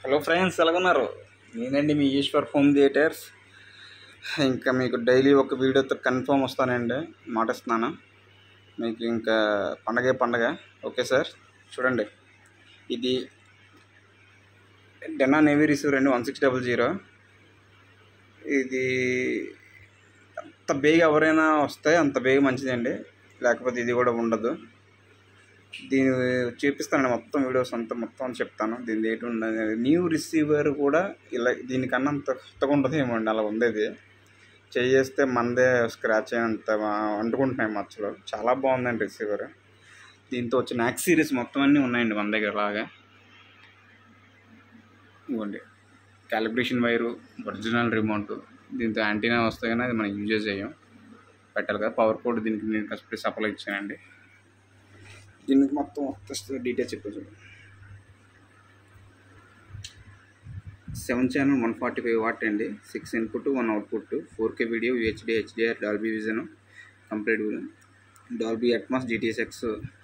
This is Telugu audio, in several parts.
హలో ఫ్రెండ్స్ ఎలాగున్నారు నేనండి మీ ఈశ్వర్ హోమ్ థియేటర్స్ ఇంకా మీకు డైలీ ఒక వీడియోతో కన్ఫర్మ్ వస్తానండి మాటిస్తున్నాను మీకు ఇంకా పండగే పండగ ఓకే సార్ చూడండి ఇది డెనా నేవీ రిసీవర్ అండి వన్ సిక్స్ డబల్ జీరో ఇది అంత బేగ ఎవరైనా వస్తే అంత బేగ మంచిదండి లేకపోతే ఇది కూడా ఉండదు దీని చూపిస్తానండి మొత్తం వీడియోస్ అంతా మొత్తం చెప్తాను దీని ఏంటి ఉండదు న్యూ రిసీవర్ కూడా ఇలా దీనికన్నా అంత కొత్తగా ఉంటుంది ఏమండి అలా ఉంది ఇది చేస్తే మనదే స్క్రాచ్ అయినంత అంటుకుంటున్నాయి మచ్చలు చాలా బాగుందండి రిసీవర్ దీంతో వచ్చిన యాక్స్ సిరీస్ మొత్తం అన్నీ ఉన్నాయండి మన దగ్గర లాగా ఇవ్వండి క్యాలిబ్రేషన్ వైరు ఒరిజినల్ రిమోట్ దీంతో యాంటీనా వస్తే కానీ అది మనం యూజ్ చేయం పెట్టాలి కదా పవర్ కోడ్ దీనికి నేను కష్టపడి సప్లై ఇచ్చానండి దీనికి మొత్తం డీటెయిల్స్ చెప్పచ్చు seven channel one forty five watt అండి six input one output four K video UHD HDR Dolby Vision complete Dolby Atmos DTS X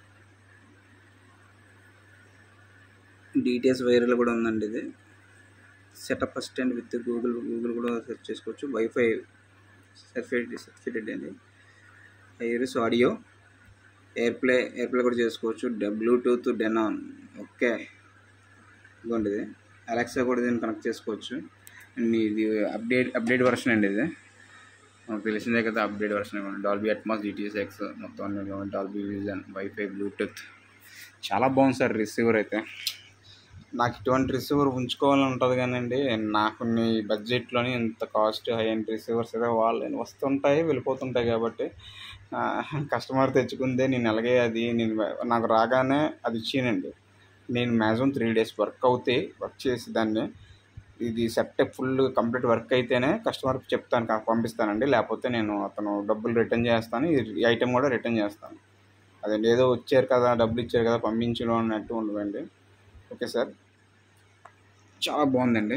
DTS వైర్లు కూడా ఉందండి ఇది setup assistant with Google Google కూడా సెర్చ్ చేసుకోవచ్చు వైఫై సర్టిఫికేట్ సర్టిఫికేట్ అండి ఐరిస్ ఆడియో ఎయిర్ప్లే ఎయిర్ప్లే కూడా చేసుకోవచ్చు బ్లూటూత్ డెనాన్ ఓకే ఇదిగోండి ఇది అలెక్సా కూడా దీన్ని కనెక్ట్ చేసుకోవచ్చు అండ్ ఇది అప్డేట్ అప్డేట్ వర్షన్ అండి ఇది మనకు తెలిసిందే కదా అప్డేట్ వర్షన్ ఇవ్వండి డాల్బీ అట్మాస్ జీటీఎస్ ఎక్స్ మొత్తం అన్ని డాల్బీ విజన్ వైఫై బ్లూటూత్ చాలా బాగుంది సార్ రిసీవర్ అయితే నాకు ఇటువంటి రిసీవర్ ఉంచుకోవాలని ఉంటుంది కానండి నాకు నీ బడ్జెట్లోని ఇంత కాస్ట్ హై అండ్ రిసీవర్స్ అయితే వాళ్ళు వస్తుంటాయి వెళ్ళిపోతుంటాయి కాబట్టి కస్టమర్ తెచ్చుకుందే నేను అలాగే అది నేను నాకు రాగానే అది ఇచ్చానండి నేను మ్యాక్సిమం త్రీ డేస్ వర్క్ అవుతే వర్క్ చేసి దాన్ని ఇది సెట్ ఫుల్ కంప్లీట్ వర్క్ అయితేనే కస్టమర్కి చెప్తాను పంపిస్తానండి లేకపోతే నేను అతను డబ్బులు రిటర్న్ చేస్తాను ఈ ఐటెం కూడా రిటర్న్ చేస్తాను అదండి ఏదో వచ్చారు కదా డబ్బులు ఇచ్చారు కదా పంపించడం అన్నట్టు ఉండదండి ఓకే సార్ చాలా బాగుందండి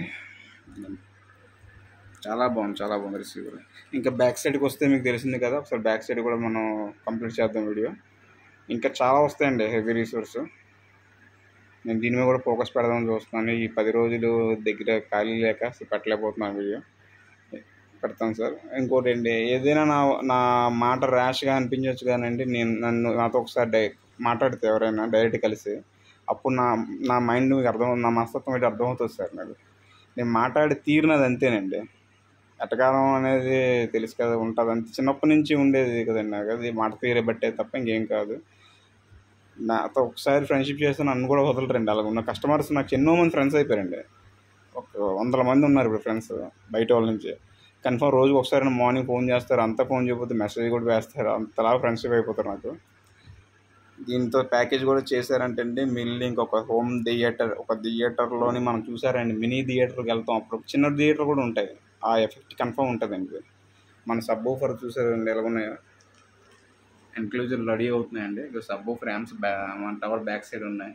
చాలా బాగుంది చాలా బాగుంది రిసీవర్ ఇంకా బ్యాక్ సైడ్కి వస్తే మీకు తెలిసింది కదా ఒకసారి బ్యాక్ సైడ్ కూడా మనం కంప్లీట్ చేద్దాం వీడియో ఇంకా చాలా వస్తాయండి హెవీ రిసోర్స్ నేను దీని మీద కూడా ఫోకస్ పెడదామని చూస్తున్నాను ఈ పది రోజులు దగ్గర ఖాళీ లేక పెట్టలేకపోతున్నాను వీడియో పెడతాను సార్ ఇంకోటి అండి ఏదైనా నా నా మాట ర్యాష్గా అనిపించవచ్చు కానండి నేను నన్ను నాతో ఒకసారి డై మాట్లాడితే ఎవరైనా డైరెక్ట్ కలిసి అప్పుడు నా నా మైండ్ మీకు అర్థం నా మనస్తత్వం అయితే అర్థమవుతుంది సార్ నాకు నేను మాట్లాడి తీరినది అంతేనండి ఎటకారం అనేది తెలుసు కదా ఉంటుంది అంతే చిన్నప్పటి నుంచి ఉండేది కదండి నాకు అది మాట తీరే బట్టే తప్ప ఇంకేం కాదు నాతో ఒకసారి ఫ్రెండ్షిప్ చేస్తే నన్ను కూడా వదలరండి అలాగ ఉన్న కస్టమర్స్ నాకు ఎన్నో మంది ఫ్రెండ్స్ అయిపోయారండి ఒక వందల మంది ఉన్నారు ఇప్పుడు ఫ్రెండ్స్ బయట వాళ్ళ నుంచి కన్ఫర్మ్ రోజుకి ఒకసారి మార్నింగ్ ఫోన్ చేస్తారు అంతా ఫోన్ చేయకపోతే మెసేజ్ కూడా వేస్తారు అంతలా ఫ్రెండ్షిప్ అయిపోతారు నాకు దీంతో ప్యాకేజ్ కూడా చేశారంటే అండి మిల్లి ఇంకొక హోమ్ థియేటర్ ఒక థియేటర్లోని మనం చూసారండి మినీ థియేటర్కి వెళ్తాం అప్పుడు చిన్న థియేటర్ కూడా ఉంటాయి ఆ ఎఫెక్ట్ కన్ఫర్మ్ ఉంటుందండి మన సబ్ ఓఫర్ చూసారండి ఎలా ఉన్నాయో ఎన్క్లూజర్ రెడీ అవుతున్నాయండి ఇక సబ్ ఫ్రేమ్స్ బ్యా మన టవర్ బ్యాక్ సైడ్ ఉన్నాయి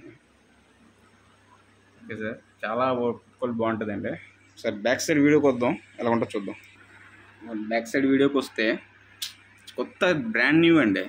ఓకే సార్ చాలా ఫుల్ బాగుంటుందండి సార్ బ్యాక్ సైడ్ వీడియోకి వద్దాం ఎలా ఉంటుందో చూద్దాం బ్యాక్ సైడ్ వీడియోకి వస్తే కొత్త బ్రాండ్ న్యూ అండి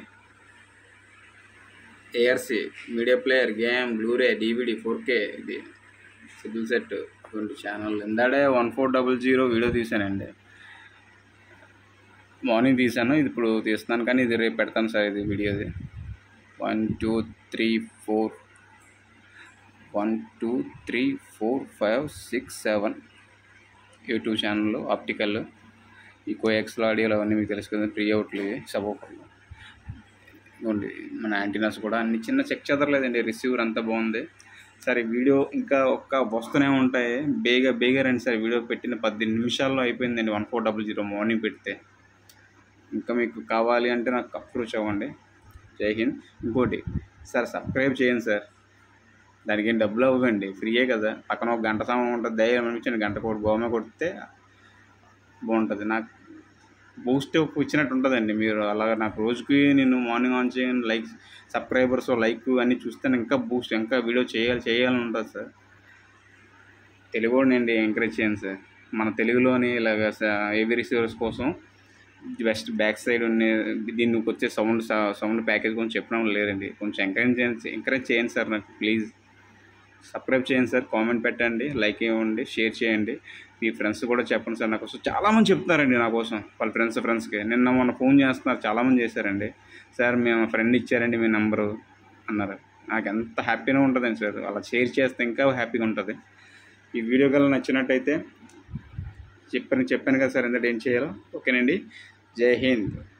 ARC media player game bluray DVD four K ఇది సిబిల్ సెట్ ట్వంటీ ఛానల్ ఇందాడే one four double zero video తీసానండి మార్నింగ్ తీసాను ఇది ఇప్పుడు తీస్తున్నాను కానీ ఇది రేపు పెడతాను సార్ ఇది వీడియోది one two three four one two three four five six seven YouTube channel optical ఈ కోఎక్స్లో ఆడియోలు అవన్నీ మీకు తెలుసు కదా ప్రీ అవుట్లు సబోకర్లు ఇదిగోండి మన యాంటీనాస్ కూడా అన్ని చిన్న చెక్ చెదరలేదండి రిసీవర్ అంతా బాగుంది సరే వీడియో ఇంకా ఒక్క వస్తూనే ఉంటాయి బేగా బేగా రండి సార్ వీడియో పెట్టిన పద్దెనిమిది నిమిషాల్లో అయిపోయిందండి one four double zero morning పెడితే ఇంకా మీకు కావాలి అంటే నాకు అప్రోచ్ అవ్వండి జై హింద్ ఇంకోటి సార్ సబ్స్క్రైబ్ చేయండి సార్ దానికి ఏం డబ్బులు అవ్వండి ఫ్రీయే కదా పక్కన ఒక గంట సమయం ఉంటుంది ధైర్యం అనిపించండి గంట కోటి గోమ కొడితే బాగుంటుంది నాకు బూస్ట్ ఇచ్చినట్టు ఉంటుందండి మీరు అలాగా నాకు రోజుకి నేను మార్నింగ్ ఆన్ చేయండి లైక్ సబ్స్క్రైబర్స్ లైక్ అన్నీ చూస్తే ఇంకా బూస్ట్ ఇంకా వీడియో చేయాలి చేయాలని ఉంటుంది సార్ తెలుగు అండి ఎంకరేజ్ చేయండి సార్ మన తెలుగులోని ఇలాగ ఏబీ రిసీవర్స్ కోసం బెస్ట్ బ్యాక్ సైడ్ ఉన్న దీనికి వచ్చే సౌండ్ సౌండ్ ప్యాకేజ్ కొంచెం చెప్పడం లేదండి కొంచెం ఎంకరేజ్ చేయండి ఎంకరేజ్ చేయండి సార్ నాకు ప్లీజ్ సబ్స్క్రైబ్ చేయండి సార్ కామెంట్ పెట్టండి లైక్ ఇవ్వండి షేర్ చేయండి మీ ఫ్రెండ్స్ కూడా చెప్పండి సార్ నా కోసం చాలామంది చెప్తున్నారండి నా కోసం వాళ్ళ ఫ్రెండ్స్ ఫ్రెండ్స్కి నిన్న మొన్న ఫోన్ చేస్తున్నారు చాలామంది చేశారండి సార్ మేము ఫ్రెండ్ ఇచ్చారండి మీ నెంబరు అన్నారు నాకు ఎంత హ్యాపీగా ఉంటుందండి సార్ అలా షేర్ చేస్తే ఇంకా హ్యాపీగా ఉంటుంది ఈ వీడియో కల్లా నచ్చినట్టయితే చెప్పాను చెప్పాను కదా సార్ ఎందుకంటే ఏం చేయాలో ఓకేనండి జై హింద్